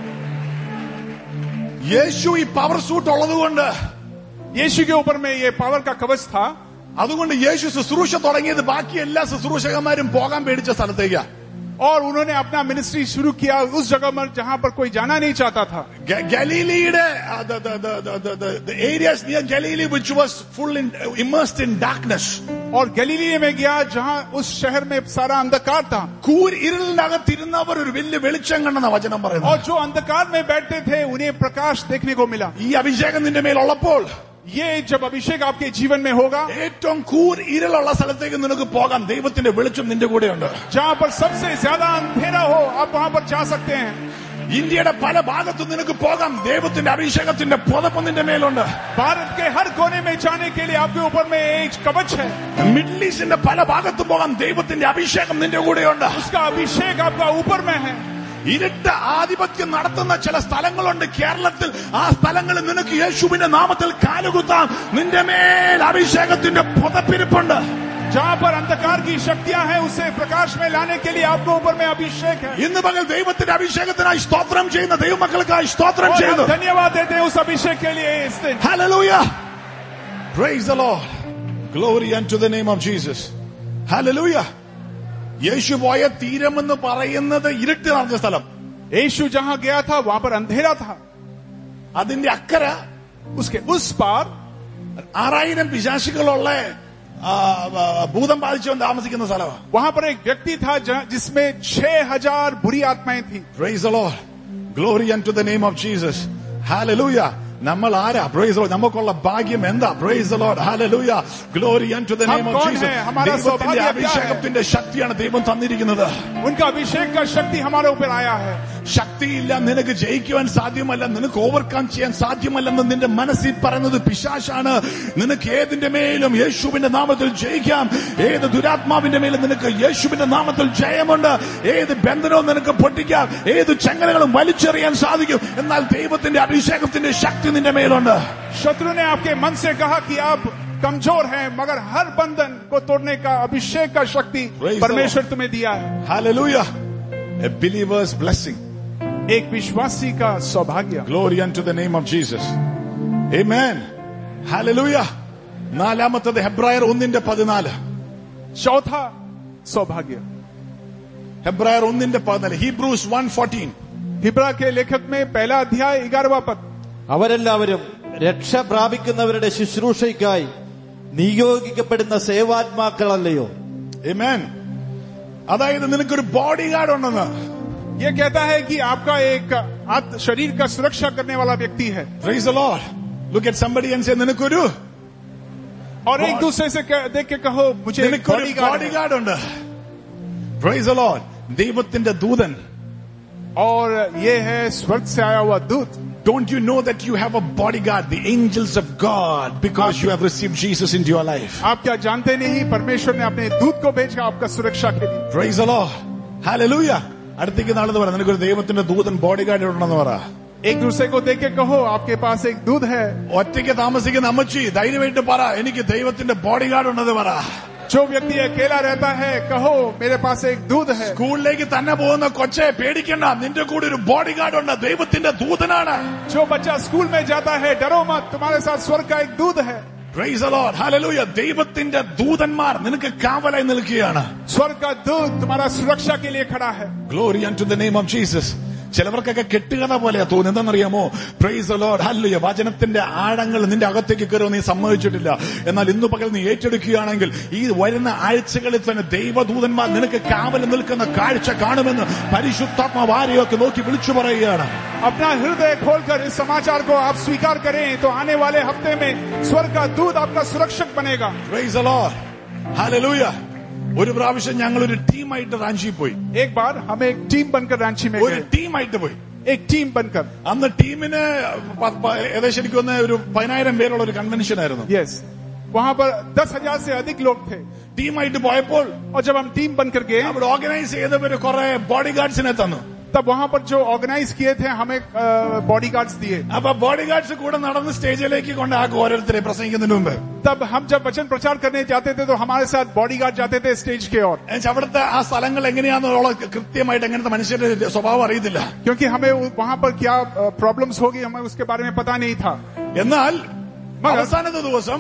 യേശു ഈ പവർ സൂട്ട് ഉള്ളതുകൊണ്ട് यीशु के ऊपर में ये पावर का कवच था അതുകൊണ്ട് യേശു ശുശ്രൂഷ തുടങ്ങിയത് ബാക്കി എല്ലാ ശുശ്രൂഷകന്മാരും പോകാൻ പേടിച്ച സ്ഥലത്തേക്കാ और उन्होंने अपना मिनिस्ट्री शुरू किया उस जगह पर जहां पर कोई जाना नहीं चाहता था ഗ- ഗലീലിയുടെ areas near Galilee which was full in immersed in darkness और गलीली में गया जहां उस शहर में सारा अंधकार था കൂർ ഇരുളിനകത്തിരുന്നവർ ഒരു വലിയ വെളിച്ചം കണ്ടെന്ന വചനം और പറയുന്നു जो अंधकार में बैठते थे उन्हें प्रकाश देखने को मिला ഈ അഭിഷേകം നിന്റെ മേലുള്ളപ്പോൾ ये जब अभिषेक आपके जीवन में होगा ഏറ്റവും കൂർ ഇരുളുള്ള സ്ഥലത്തേക്ക് നിനക്ക് പോകാം ദൈവത്തിന്റെ വെളിച്ചം നിന്റെ കൂടെയുണ്ട് जहां पर सबसे ज्यादा अंधेरा हो आप वहां पर जा सकते हैं ഇന്ത്യയുടെ പല ഭാഗത്തും നിനക്ക് പോകാം ദൈവത്തിന്റെ അഭിഷേകത്തിന്റെ പുതപ്പ് നിന്റെ മേലുണ്ട് भारत के हर कोने में जाने के लिए आपके ऊपर में एक कवच है മിഡിൽ ഈസ്റ്റിന്റെ പല ഭാഗത്തും പോകാം ദൈവത്തിന്റെ അഭിഷേകം നിന്റെ കൂടെയുണ്ട് उसका अभिषेक आपका ऊपर में है ഇരുട്ട് ആധിപത്യം നടത്തുന്ന ചില സ്ഥലങ്ങളുണ്ട് കേരളത്തിൽ ആ സ്ഥലങ്ങളിൽ നിനക്ക് യേശുവിന്റെ നാമത്തിൽ കാലുകുത്താം നിന്റെ മേൽ അഭിഷേകത്തിന്റെ പുതപ്പിരിപ്പുണ്ട് जहां पर अंधकार की शक्तियां हैं उसे प्रकाश में लाने के लिए आपके ऊपर में अभिषेक है ഇന്ന് പകൽ ദൈവത്തിന്റെ അഭിഷേകത്തിനായി സ്തോത്രം ചെയ്യുന്ന ദൈവമക്കൾക്കായി സ്തോത്രം और ചെയ്യുന്നു हम धन्यवाद देते हैं उस अभिषेक के लिए इस दिन Hallelujah. Praise the Lord. Glory unto the name of Jesus. Hallelujah. യേശു പോയ തീരമെന്ന് പറയുന്നത് ഇരുട്ട് നിറഞ്ഞ സ്ഥലം यीशु जहां गया था वहां पर अंधेरा था അതിന്റെ അക്കര उसके उस पार ആറായിരം പിശാശികളുള്ള ആ, ആ, ഭൂതം ബാധിച്ചവൻ താമസിക്കുന്ന സ്ഥലമാണ് वहां पर एक व्यक्ति था जहां- जिसमें छह हजार बुरी आत्माएं थी Praise the Lord. Glory unto the name of Jesus. Hallelujah. നമ്മൾ ആരാ പ്രൈസ് ലോഡ് നമുക്കുള്ള ഭാഗ്യം എന്താ praise Lord hallelujah glory to the हम നെയിം ഓഫ് कौन ജീസസ് हैं? हमारा ദൈവത്തിന്റെ सौभाग्य क्या है? അഭിഷേകത്തിന്റെ ശക്തിയാണ് ദൈവം തന്നിരിക്കുന്നത് उनका अभिषेक का शक्ति हमारे ऊपर आया है ശക്തിയില്ല നിനക്ക് ജയിക്കുവാൻ സാധ്യമല്ല നിനക്ക് ഓവർകം ചെയ്യാൻ സാധ്യമല്ലെന്ന് നിന്റെ മനസ്സിൽ പറയുന്നത് പിശാശാണ് നിനക്ക് ഏതിന്റെ മേലും യേശുവിന്റെ നാമത്തിൽ ജയിക്കാം ഏത് ദുരാത്മാവിന്റെ മേലും നിനക്ക് യേശുവിന്റെ നാമത്തിൽ ജയമുണ്ട് ഏത് ബന്ധനവും നിനക്ക് പൊട്ടിക്കാം ഏത് ചങ്ങലകളും വലിച്ചെറിയാൻ സാധിക്കും എന്നാൽ ദൈവത്തിന്റെ അഭിഷേകത്തിന്റെ ശക്തി നിന്റെ മേലുണ്ട് शत्रु ने आपके मन से कहा कि आप कमजोर हैं मगर हर बंधन को तोड़ने का अभिषेक का शक्ति Praise the परमेश्वर तुम्हें दिया है Hallelujah. A believer's blessing. एक विश्वासी का सौभाग्य Glory unto the name of Jesus. Amen. Hallelujah. നാലാമത്തത് ഹെബ്രായർ ഒന്നിന്റെ പതിനാല് चौथा सौभाग्य ഹെബ്രായർ ഒന്നിന്റെ പതിനാല് ഹീബ്രൂസ് വൺ ഫോർട്ടീൻ हिब्रा के लेखक में पहला अध्याय ग्यारहवा पद അവരെല്ലാവരും രക്ഷ പ്രാപിക്കുന്നവരുടെ ശുശ്രൂഷയ്ക്കായി നിയോഗിക്കപ്പെടുന്ന സേവാത്മാക്കളല്ലയോ Amen. അതായത് നിനക്കൊരു ബോഡി ഗാർഡ് ഉണ്ടെന്ന് ये कहता है कि आपका एक आत्म शरीर का सुरक्षा करने वाला व्यक्ति है Praise the Lord. Look at somebody and say നിനക്കൊരു और एक दूसरे से कह- देख के कहो मुझे एक നിനക്കൊരു bodyguard ബോഡി है। ഗാർഡ് ഉണ്ട് Praise the Lord. ദൈവത്തിന്റെ ദൂതൻ और ये है स्वर्ग से आया हुआ दूत Don't you know that you have a bodyguard, the angels of God, because you have received Jesus into your life? आप क्या जानते नहीं परमेश्वर ने अपने दूत को भेजा आपका सुरक्षा के लिए Praise the Lord. Hallelujah. അടുത്തേക്ക് നാളെന്ന് പറ നിനക്കൊരു ദൈവത്തിന്റെ ദൂതൻ ബോഡി ഗാർഡ് ഉണ്ടെന്ന് പറ एक दूसरे को देख के कहो आपके पास एक दूध है ഒറ്റയ്ക്ക് താമസിക്കുന്ന അമ്മച്ചി ധൈര്യമായിട്ട് പറ എനിക്ക് ദൈവത്തിന്റെ ബോഡി ഗാർഡ് ഉണ്ടെന്ന് പറ जो व्यक्ति अकेला रहता है कहो मेरे पास एक दूध है സ്കൂളിലേക്ക് തന്നെ പോകുന്ന കൊച്ചെ പേടിക്കണ്ട നിന്റെ കൂടെ ഒരു ബോഡി ഗാർഡ് ഉണ്ട് ദൈവത്തിന്റെ ദൂതനാണ് जो बच्चा स्कूल में जाता है डरो मत तुम्हारे साथ स्वर्ग का एक दूध है Praise the Lord. Hallelujah. ദൈവത്തിന്റെ ദൂതന്മാർ നിനക്ക് കാവലായി നിൽക്കുകയാണ് स्वर्ग का दूध तुम्हारा सुरक्षा के लिए खड़ा है glory to the name of Jesus ചിലവർക്കൊക്കെ കെട്ടുകഥ പോലെയാ തോന്നുന്നു എന്താണെന്നറിയാമോ പ്രൈസ് ലോഡ് ഹല്ലുയ വചനത്തിന്റെ ആഴങ്ങൾ നിന്റെ അകത്തേക്ക് കയറുമോ നീ സമ്മതിച്ചിട്ടില്ല എന്നാൽ ഇന്നു പകൽ നീ ഏറ്റെടുക്കുകയാണെങ്കിൽ ഈ വരുന്ന ആഴ്ചകളിൽ തന്നെ ദൈവദൂതന്മാർ നിനക്ക് കാവൽ നിൽക്കുന്ന കാഴ്ച കാണുമെന്ന് പരിശുദ്ധാത്മ വാരിയൊക്കെ നോക്കി വിളിച്ചു പറയുകയാണ് अपना हृदय खोलकर इस समाचार को आप स्वीकार करें तो आने वाले हफ्ते में स्वर्ग का दूध आपका सुरक्षक बनेगा പ്രൈസ് ലോഡ് ഹല്ലേലൂയ ഒരു പ്രാവശ്യം ഞങ്ങൾ ഒരു ടീമായിട്ട് റാഞ്ചിയിൽ പോയി एक बार हम एक टीम बनकर रांची में ഒരു गए ടീമായിട്ട് പോയി एक टीम बनकर അന്ന് ടീമിന് പ- പ- ഏകദേശം എനിക്ക് തോന്നുന്ന ഒരു പതിനായിരം പേരുള്ള ഒരു കൺവെൻഷൻ ആയിരുന്നു यस वहां पर दस हजार से अधिक लोग थे ടീമായിട്ട് പോയപ്പോൾ और जब हम टीम बनकर गए അവിടെ ഓർഗനൈസ് ചെയ്തവര് കുറെ ബോഡി ഗാർഡ്സിനെ തന്നു तब वहां पर जो ऑर्गेनाइज किए थे हमें बॉडी गार्ड्स दिए അപ്പൊ ബോഡി ഗാർഡ്സ് കൂടെ നടന്ന് സ്റ്റേജിലേക്ക് കൊണ്ടാക്കും ഓരോരുത്തരെ പ്രസംഗിക്കുന്നതിന് मुंबे तब हम जब वचन प्रचार करने जाते थे तो हमारे साथ बॉडी गार्ड जाते थे स्टेज के ओर എന്നുവെച്ചാ അവിടുത്തെ ആ സ്ഥലങ്ങൾ എങ്ങനെയാണെന്നുള്ള കൃത്യമായിട്ട് എങ്ങനത്തെ മനുഷ്യരുടെ സ്വഭാവം അറിയത്തില്ല क्योंकि हमें उ- वहां पर क्या प्रॉब्लम्स होगी हमें उसके बारे में पता नहीं था എന്നാൽ മകൾ- അവസാനത്തെ ദിവസം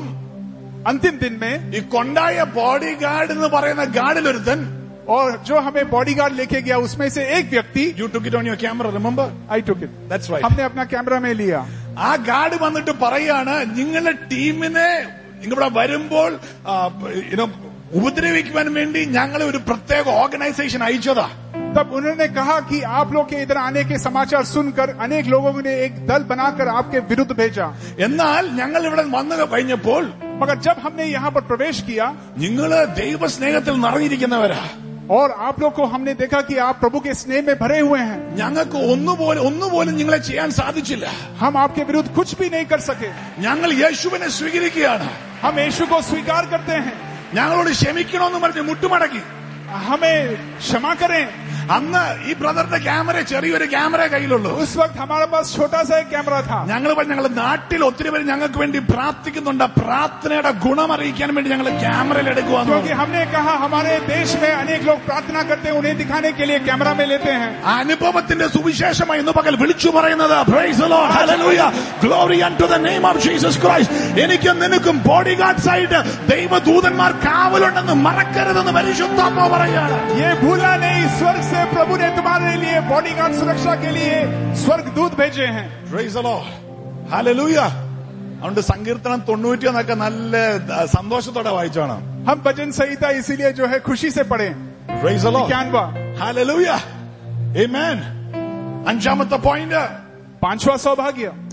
अंतिम दिन में ഈ കൊണ്ടായ ബോഡി ഗാർഡ് എന്ന് പറയുന്ന ഗാർഡിലൊരുത്തൻ और जो हमें बॉडी गार्ड लेके गया उसमें से एक व्यक्ति you took it on your camera remember I took it that's right हमने अपना कैमरा में लिया ആ ഗാർഡ് വന്നിട്ട് പറയാണ് നിങ്ങളുടെ ടീമിനെ ഇവിടെ വരുമ്പോൾ ആ, you know, ഉപദ്രവിക്കുവാൻ വേണ്ടി ഞങ്ങളെ ഒരു പ്രത്യേക ഓർഗനൈസേഷൻ അയച്ചതാ तब उन्होंने कहा कि आप लोग के इधर आने के समाचार सुनकर अनेक लोगों ने एक दल बनाकर आपके विरुद्ध भेजा എന്നാൽ ഞങ്ങൾ ഇവിടെ വന്നു കഴിഞ്ഞപ്പോൾ मगर जब हमने यहाँ पर प्रवेश किया നിങ്ങള് ദൈവസ്നേഹത്തിൽ നിറഞ്ഞിരിക്കുന്നവരാ और आप लोग को हमने देखा कि आप प्रभु के स्नेह में भरे हुए हैं ഞങ്ങൾക്ക് ഒന്നുപോലും ഒന്നുപോലും നിങ്ങളെ ചെയ്യാൻ സാധിച്ചില്ല हम आपके विरुद्ध कुछ भी नहीं कर सके ഞങ്ങൾ യേശുവിനെ സ്വീകരിക്കുകയാണ് हम यीशु को स्वीकार करते हैं ഞങ്ങളോട് ക്ഷമിക്കണമെന്ന് പറഞ്ഞ് മുട്ടുമടക്കി हमें क्षमा करें അന്ന് ഈ ബ്രദറിന്റെ ക്യാമറ ചെറിയൊരു ക്യാമറ കയ്യിലുള്ളൂ उस वक्त हमारे पास छोटा सा एक कैमरा था ഞങ്ങൾ പറഞ്ഞു ഞങ്ങൾ നാട്ടിൽ ഒത്തിരി പേര് ഞങ്ങൾക്ക് വേണ്ടി പ്രാർത്ഥിക്കുന്നുണ്ട് പ്രാർത്ഥനയുടെ ഗുണം അറിയിക്കാൻ വേണ്ടി ഞങ്ങൾ ക്യാമറയിൽ എടുക്കുവാന്ന് क्योंकि പറഞ്ഞു. हमने कहा हमारे देश में अनेक लोग प्रार्थना करते हैं उन्हें दिखाने के लिए कैमरा में लेते हैं ആ അനുഭവത്തിന്റെ സുവിശേഷമായി ഇന്ന് പകൽ വിളിച്ചു പറയുന്നത് Praise the Lord. Hallelujah. Glory unto the name of Jesus Christ. എനിക്കും നിനക്കും ബോഡി ഗാർഡ്സ് ആയിട്ട് ദൈവദൂതന്മാർ കാവലുണ്ടെന്ന് മറക്കരുതെന്ന് പരിശുദ്ധാത്മ പറയാണ് ये भूला नहीं स्वर्ग से प्रभु ने तुम्हारे लिए बॉडी गार्ड सुरक्षा के लिए स्वर्ग दूत भेजे हैं Praise the Lord. Hallelujah. അതുകൊണ്ട് സങ്കീർത്തനം തൊണ്ണൂറ്റി എന്നൊക്കെ നല്ല ആ, സന്തോഷത്തോടെ വായിച്ചോണം हम भजन संहिता इसीलिए जो है खुशी से पढ़े Praise the Lord. इक्यानवा Hallelujah. Amen. അഞ്ചാമത്തെ പോയിന്റ് पांचवा सौभाग्य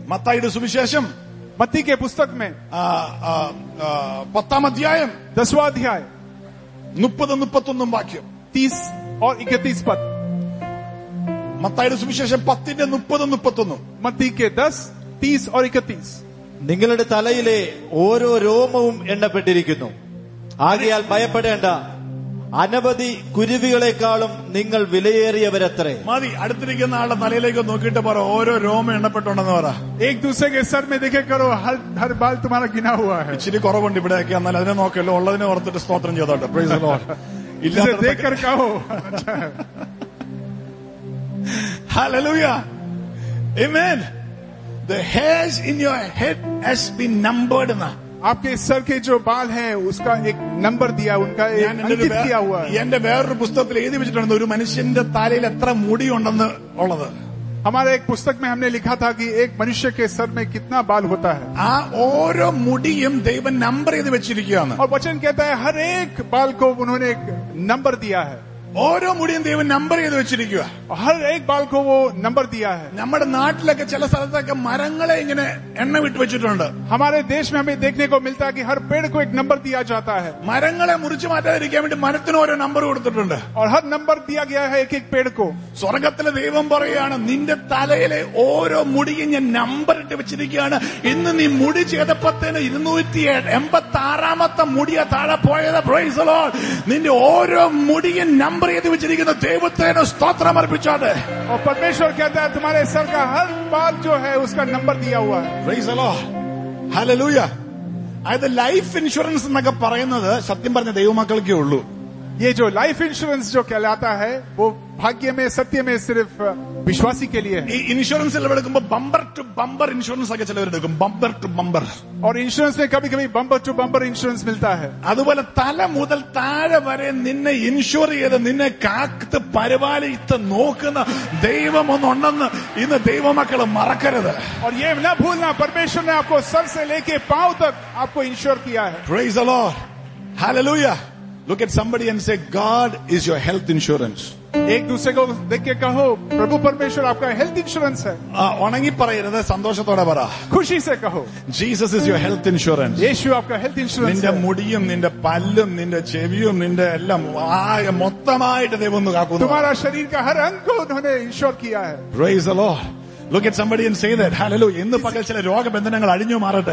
മത്തായിയുടെ സുവിശേഷം मत्ती के पुस्तक में ആ, ആ, ആ, പത്താം അധ്യായം दसवां अध्याय മുപ്പത് മുപ്പത്തൊന്നും വാക്യം तीस और इकतीस पद മത്തായിയുടെ സുവിശേഷം പത്തിന്റെ മുപ്പത് മുപ്പത്തൊന്നും मत्ती के दस तीस और इकतीस നിങ്ങളുടെ തലയിലെ ഓരോ രോമവും എണ്ണപ്പെട്ടിരിക്കുന്നു ആകയാൽ ഭയപ്പെടേണ്ട അനവധി കുരുവികളെക്കാളും നിങ്ങൾ വിലയേറിയവരത്രേ മതി അടുത്തിരിക്കുന്ന ആളുടെ തലയിലേക്ക് നോക്കിയിട്ട് പറ ഓരോ രോമ എണ്ണപ്പെട്ടുണ്ടെന്ന് പറ एक दूसरे के सर में देखे करो हर हर बाल तुम्हारा गिना हुआ है ഇച്ചിരി കുറവുണ്ട് ഇവിടെയൊക്കെ എന്നാൽ അതിനെ നോക്കല്ലോ ഉള്ളതിനെ ഓർത്തിട്ട് സ്തോത്രം ചെയ്തോട്ടെ പ്രൈസ് the Lord. इसे ഇല്ലാത്തടത്തൊക്കെ- देख कर कहो अच्छा है Hallelujah. Amen. The hairs in your head has been numbered now. आपके सर के जो बाल हैं उसका एक नंबर दिया उनका एक ഞാൻ എന്റെ ഒരു अंकित വേ- किया हुआ है എന്റെ വേറൊരു പുസ്തകത്തിൽ എഴുതി വെച്ചിട്ടുണ്ട് ഒരു മനുഷ്യന്റെ തലയിൽ എത്ര മുടിയുണ്ടെന്ന് ഉള്ളത് हमारे एक पुस्तक में हमने लिखा था कि एक मनुष्य के सर में कितना बाल होता है ആ ഓരോ മുടിയും ദൈവം നമ്പർ ചെയ്ത് വെച്ചിരിക്കുകയാണ് और वचन कहता है हर एक बाल को उन्होंने एक नंबर दिया है ഓരോ മുടിയും ദൈവം നമ്പർ ചെയ്ത് വെച്ചിരിക്കുക और हर एक बाल को वो नंबर दिया है നമ്മുടെ നാട്ടിലൊക്കെ ചില സ്ഥലത്തൊക്കെ മരങ്ങളെ ഇങ്ങനെ എണ്ണ വിട്ട് വെച്ചിട്ടുണ്ട് हमारे देश में हमें देखने को मिलता है कि हर पेड़ को एक नंबर दिया जाता है മരങ്ങളെ മുറിച്ചു മാറ്റാതിരിക്കാൻ വേണ്ടി മരത്തിന് ഓരോ നമ്പർ കൊടുത്തിട്ടുണ്ട് और हर नंबर दिया गया है एक एक पेड़ को സ്വർഗത്തിലെ ദൈവം പറയുകയാണ് നിന്റെ തലയിലെ ഓരോ മുടിയും ഞാൻ നമ്പർ ഇട്ട് വെച്ചിരിക്കുകയാണ് ഇന്ന് നീ മുടി ചെയ്തപ്പത്തേന് ഇരുന്നൂറ്റി എൺപത്തി ആറാമത്തെ മുടിയ താഴെ പോയത് praise the Lord. നിന്റെ ഓരോ മുടിയും നമ്പർ ചെയ്ത് വെച്ചിരിക്കുന്ന ദൈവത്തേന് സ്തോത്രം അർപ്പിച്ചാതെ और परमेश्वर कहता है तुम्हारे सर का हर बाल जो है उसका नंबर दिया हुआ है Praise the Lord. Hallelujah. അതായത് ലൈഫ് ഇൻഷുറൻസ് എന്നൊക്കെ പറയുന്നത് സത്യം പറഞ്ഞ ദൈവമക്കൾക്കേ ഉള്ളൂ ये जो लाइफ इंश्योरेंस जो कहलाता है वो भाग्य में सत्य में सिर्फ विश्वासी के लिए है ഈ ഇൻഷുറൻസ് എടുക്കുമ്പോൾ ബമ്പർ ടു ബമ്പർ ഇൻഷുറൻസ് ഒക്കെ ചിലവരെടുക്കും ബമ്പർ ടു ബമ്പർ और इंश्योरेंस में कभी कभी बम्पर टू बम्पर इंश्योरेंस मिलता है അതുപോലെ തല മുതൽ താഴെ വരെ നിന്നെ ഇൻഷുർ ചെയ്ത് നിന്നെ കാത്ത് പരിപാലിത്ത് നോക്കുന്ന ദൈവം ഒന്നുണ്ടെന്ന് ഇന്ന് ദൈവമക്കൾ മറക്കരുത് और ये न भूलना परमेश्वर ने आपको सर से लेके पांव तक आपको इंश्योर किया है Praise the Lord. Hallelujah. Look at somebody and say, God is your health insurance. एक दूसरे को देख के कहो प्रभु परमेश्वर आपका हेल्थ इंश्योरेंस है ആ, ഉണങ്ങി പറയരുത് സന്തോഷത്തോടെ പറ खुशी से कहो Jesus is your health insurance यीशु आपका हेल्थ इंश्योरेंस നിന്റെ है മുടിയും നിന്റെ പല്ലും നിന്റെ ചെവിയും നിന്റെ എല്ലാം ആകെ മൊത്തമായിട്ട് ദൈവം ഒന്ന് കാക്കുന്നു तुम्हारा शरीर का हर अंग को उन्होंने इंश्योर किया है Praise the Lord. Look at somebody and say that. Hallelujah. ഇന്ന് പകൽ ചില രോഗബന്ധനങ്ങൾ അഴിഞ്ഞു മാറട്ടെ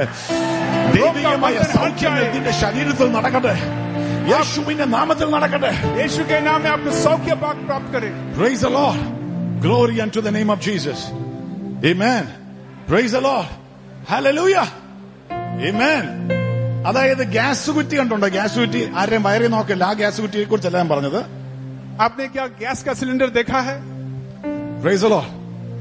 ദൈവികമായ സൗഖ്യം നിന്റെ ശരീരത്തിൽ നടക്കട്ടെ യേശുവിന്റെ നാമത്തിൽ നടക്കട്ടെ यीशु के नाम में आपको सौख्य पाक प्राप्त करे Praise the Lord. Glory unto the name of Jesus. Amen. Praise the Lord. Hallelujah. Amen. അതായത് ഗ്യാസ് കുറ്റി കണ്ടുണ്ടോ ഗ്യാസ് കുറ്റി ആരെയും വയറി നോക്കില്ല ആ ഗ്യാസ് കുറ്റിയെ കുറിച്ചല്ല ഞാൻ പറഞ്ഞത് आपने क्या गैस का सिलेंडर देखा है Praise the Lord.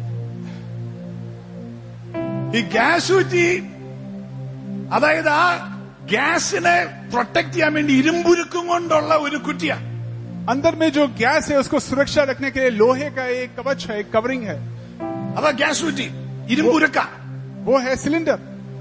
ഈ ഗ്യാസ് കുറ്റി അതായത് ആ ഗ്യാസിനെ പ്രൊട്ടക്ട് ചെയ്യാൻ വേണ്ടി ഇരുമ്പുരുക്കും കൊണ്ടുള്ള ഒരു കുറ്റിയാ अंदर में जो गैस है उसको सुरक्षा रखने के लिए लोहे का एक कवच है एक कवरिंग है അതാ ഗ്യാസ് കുറ്റി ഇരുമ്പുരുക്ക वो है सिलेंडर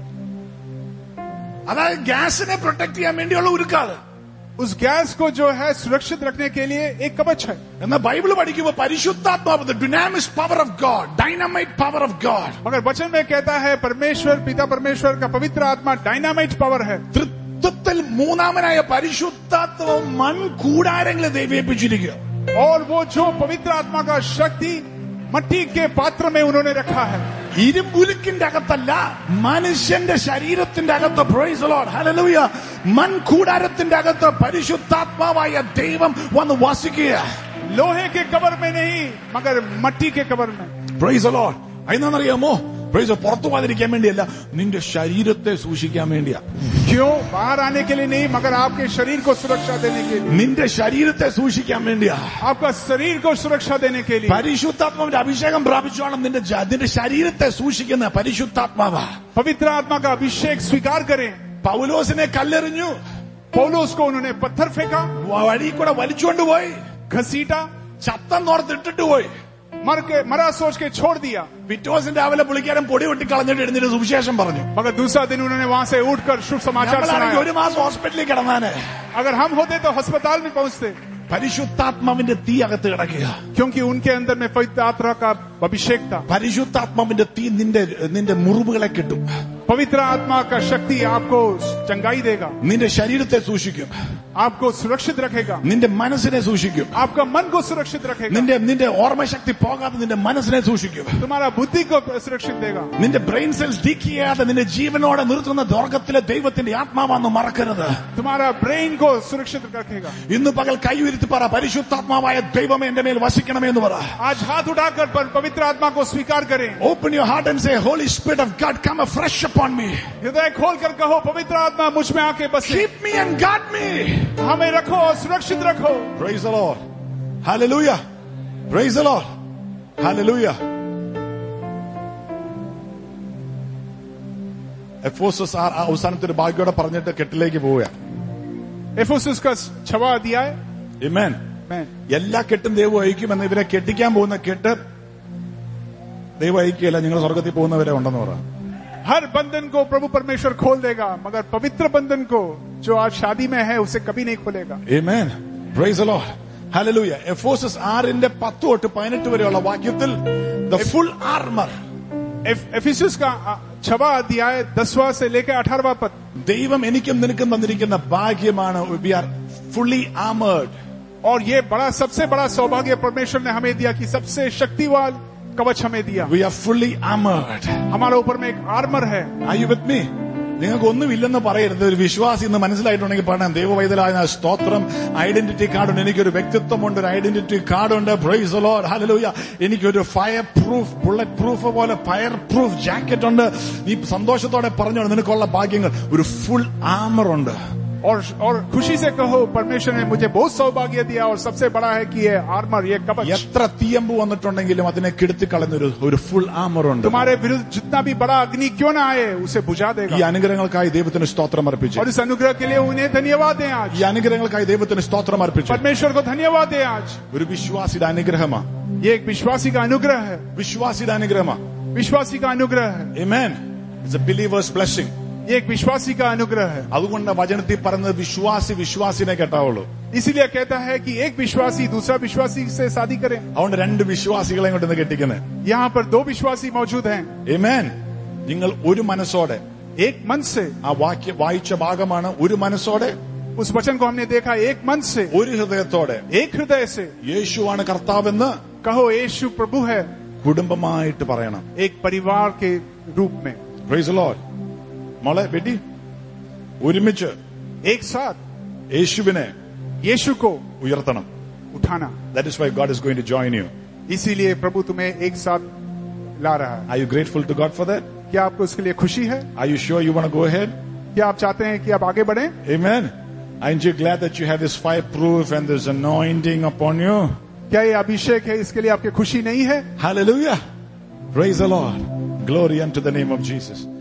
അതായത് ഗ്യാസിനെ പ്രൊട്ടക്ട് ചെയ്യാൻ വേണ്ടിയുള്ള ഉരുക്കാത് उस गैस को जो है सुरक्षित रखने के लिए एक कवच है എന്നാൽ ബൈബിൾ പഠിക്കുമ്പോൾ പരിശുദ്ധാത്മാവ് ഡുനാമിസ് power of God dynamite power of God मगर वचन में कहता है परमेश्वर पिता परमेश्वर का पवित्र आत्मा डायनामाइट पावर है തൃത്വത്തിൽ മൂന്നാമനായ പരിശുദ്ധാത്മാവ് മൺകൂടാരങ്ങളെ ദൈവേപ്പിച്ചിരിക്കുക और वो जो പവിत्र आत्मा का शक्ति मट्टी के पात्र में उन्होंने रखा है ഇരുമ്പുലുക്കിന്റെ അകത്തല്ല മനുഷ്യന്റെ ശരീരത്തിന്റെ അകത്ത് പ്രൈസ് ലോഡ് ഹല്ലേലൂയ മൺകൂടാരത്തിന്റെ അകത്ത് പരിശുദ്ധാത്മാവായ ദൈവം വന്ന് വസിക്കുക लोहे के कबर में नहीं मगर मट्टी के कबर में പ്രൈസ് ലോഡ് അതിനാണെന്നറിയാമോ പ്രൈസ് പുറത്തു പോകാതിരിക്കാൻ വേണ്ടിയല്ല നിന്റെ ശരീരത്തെ സൂക്ഷിക്കാൻ വേണ്ടിയാ क्यों बाहर आने के लिए नहीं मगर आपके शरीर को सुरक्षा देने के लिए നിന്റെ ശരീരത്തെ സൂക്ഷിക്കാൻ വേണ്ടിയാ आपका शरीर को सुरक्षा देने के लिए പരിശുദ്ധാത്മാവിന്റെ അഭിഷേകം പ്രാപിച്ചോണം നിന്റെ ജ- നിന്റെ ശരീരത്തെ സൂക്ഷിക്കുന്ന പരിശുദ്ധാത്മാവാ पवित्र आत्मा का अभिषेक स्वीकार करें പൗലോസിനെ കല്ലെറിഞ്ഞു पौलुस को उन्होंने पत्थर फेंका വഴി കൂടെ വലിച്ചുകൊണ്ടുപോയി घसीटा ചത്തന്നോർത്തിട്ടിട്ട് പോയി मर के मरा सोच के छोड़ दिया പിറ്റോസിൻ രാവിലെ പുള്ളിക്കാരൻ പൊടി വെട്ടി കളഞ്ഞിട്ട് എഴുന്നേറ്റ് സുവിശേഷം പറഞ്ഞു मगर दूसरा दिन उन्होंने वहां से उठकर शुभ समाचार നമ്മളാണെങ്കിൽ सुनाया ഒരു മാസം ഹോസ്പിറ്റലിൽ കിടന്നാന് अगर हम होते तो अस्पताल में पहुंचते പരിശുദ്ധാത്മാവിന്റെ തീ അകത്ത് കിടക്കുക क्योंकि उनके अंदर में पवित्र आत्मा का अभिषेक था പരിശുദ്ധാത്മാവിന്റെ തീ നിന്റെ നിന്റെ മുറിവുകളെ കിട്ടും पवित्र आत्मा का शक्ति आपको चंगाई देगा നിന്റെ ശരീരത്തെ സൂക്ഷിക്കും आपको सुरक्षित रखेगा നിന്റെ മനസ്സിനെ സൂക്ഷിക്കും आपका मन को सुरक्षित रखेगा നിന്റെ നിന്റെ ഓർമ്മശക്തി പോകാതെ നിന്റെ മനസ്സിനെ സൂക്ഷിക്കും तुम्हारा बुद्धि को सुरक्षित देगा നിന്റെ ബ്രെയിൻ സെൽസ് ലീക്ക് ചെയ്യാതെ നിന്റെ ജീവനോടെ നിർത്തുന്ന ദോർഗത്തിലെ ദൈവത്തിന്റെ ആത്മാവാന്ന് മറക്കരുത് तुम्हारा ब्रेन को सुरक्षित रखेगा ഇന്ന് പകൽ കൈ ഉയർത്തി പറ പരിശുദ്ധാത്മാവായ ദൈവമേ എന്റെ മേൽ വസിക്കണമേ എന്ന് പറ आज हाथ उठाकर पर पवित्र आत्मा को स्वीकार करें open your heart and say holy spirit of God come afresh upon me हृदय खोल कर कहो पवित्र आत्मा मुझ में आके बसे keep me and guard me हमें रखो और सुरक्षित रखो praise the lord hallelujah praise the lord hallelujah എഫോസസ് ആ അവസാനത്തെ ഒരു ഭാഗ്യോടെ പറഞ്ഞിട്ട് കെട്ടിലേക്ക് പോവുക एफोसुस का छवा दिया है Amen. मैं എല്ലാ കെട്ടും ദൈവം അയക്കുമെന്ന് ഇവരെ കെട്ടിക്കാൻ പോകുന്ന കെട്ട് ദൈവം അയക്കുകയില്ല നിങ്ങൾ സ്വർഗത്തിൽ പോകുന്നവരെ ഉണ്ടെന്ന് പറ हर बंधन को प्रभु परमेश्वर खोल देगा मगर पवित्र बंधन को जो आज शादी में है उसे कभी नहीं खोलेगा Amen. Praise the Lord. Hallelujah. എഫോസസ് ആറിന്റെ പത്ത് തൊട്ട് പതിനെട്ട് വരെയുള്ള വാക്യത്തിൽ ദ ഫുൾ ആർമർ एफ- एफिसुस का आ, छवा अध्याय दसवां से लेकर अठारहवा पद ദൈവം എനിക്കും നിനക്കും തന്നിരിക്കുന്ന ഭാഗ്യമാണ് വി ആർ ഫുള്ളി ആമേർഡ് और ये बड़ा सबसे बड़ा सौभाग्य परमेश्वर ने हमें दिया कि सबसे शक्तिवान कवच हमें दिया വി ആർ ഫുള്ളി ആമേർഡ് हमारे ऊपर में एक आर्मर है ഐ യു വിത്ത് മീ നിങ്ങൾക്ക് ഒന്നുമില്ലെന്ന് പറയരുത് ഒരു വിശ്വാസി എന്ന് മനസ്സിലായിട്ടുണ്ടെങ്കിൽ പറയണം ദൈവവൈതലായ ഞാൻ സ്തോത്രം ഐഡന്റിറ്റി കാർഡുണ്ട് എനിക്കൊരു വ്യക്തിത്വമുണ്ട് ഒരു ഐഡന്റിറ്റി കാർഡുണ്ട് ബ്രൈസ് ലോഡ് ഹലലൂയ എനിക്കൊരു ഫയർ പ്രൂഫ് ബുള്ളറ്റ് പ്രൂഫ് പോലെ ഫയർ പ്രൂഫ് ജാക്കറ്റ് ഉണ്ട് നീ സന്തോഷത്തോടെ പറഞ്ഞോ നിനക്കുള്ള ഭാഗ്യങ്ങൾ ഒരു ഫുൾ ആമർ ഉണ്ട് और और खुशी से कहो परमेश्वर ने मुझे बहुत सौभाग्य दिया और सबसे बड़ा है कि ये आर्मर ये कवच എത്ര തീയമ്പ് വന്നിട്ടുണ്ടെങ്കിലും അതിനെ കെടുത്തി കളയുന്ന ഒരു ഒരു ഫുൾ ആമർ ഉണ്ട് तुम्हारे विरुद्ध जितना भी बड़ा अग्नि क्यों ना आए उसे बुझा ഈ देगा അനുഗ്രഹങ്ങൾക്കായി ദൈവത്തിന് സ്തോത്രം അർപ്പിച്ചു और इस अनुग्रह के लिए उन्हें धन्यवाद दें आज ഈ അനുഗ്രഹങ്ങൾക്കായി ദൈവത്തിന് സ്തോത്രം അർപ്പിച്ചു परमेश्वर को धन्यवाद दें आज ഒരു വിശ്വാസിയുടെ അനുഗ്രഹമാ ये एक विश्वासी का अनुग्रह है വിശ്വാസിയുടെ അനുഗ്രഹമാ विश्वासी का अनुग्रह है Amen. It's a believer's blessing. ये एक विश्वासी का अनुग्रह है അതുകൊണ്ട് വചനത്തിൽ പറയുന്നത് വിശ്വാസി വിശ്വാസിനെ കെട്ടാവുള്ളൂ इसीलिए कहता है कि एक विश्वासी दूसरा विश्वासी से शादी करें അതുകൊണ്ട് രണ്ട് വിശ്വാസികളെ കൊണ്ട് ഇന്ന് കെട്ടിക്കുന്നത് यहाँ पर दो विश्वासी मौजूद हैं Amen. നിങ്ങൾ ഒരു മനസ്സോടെ एक मन से ആ വാക്യ വായിച്ച ഭാഗമാണ് ഒരു മനസ്സോടെ उस वचन को हमने देखा एक मन से ഒരു ഹൃദയത്തോടെ एक हृदय से യേശുവാണ് കർത്താവെന്ന് कहो यीशु प्रभु है കുടുംബമായിട്ട് പറയണം एक परिवार के रूप में പ്രൈസ് ലോഡ് മോളെ ബെറ്റി ഒരുമിച്ച് एक साथ യേശുവിനെ यीशु को ഉയർത്തണം उठाना that is why God is going to join you इसीलिए प्रभु तुम्हें एक साथ ला रहा है are you grateful to God for that क्या आपको उसके लिए खुशी है are you sure you want go head क्या आप चाहते हैं कि आप आगे बढ़ें Amen. Aren't you glad that you have this fireproof and this anointing upon you? क्या ये अभिषेक है इसके लिए आपकी खुशी नहीं है Hallelujah. Praise the Lord. Glory unto the name of Jesus.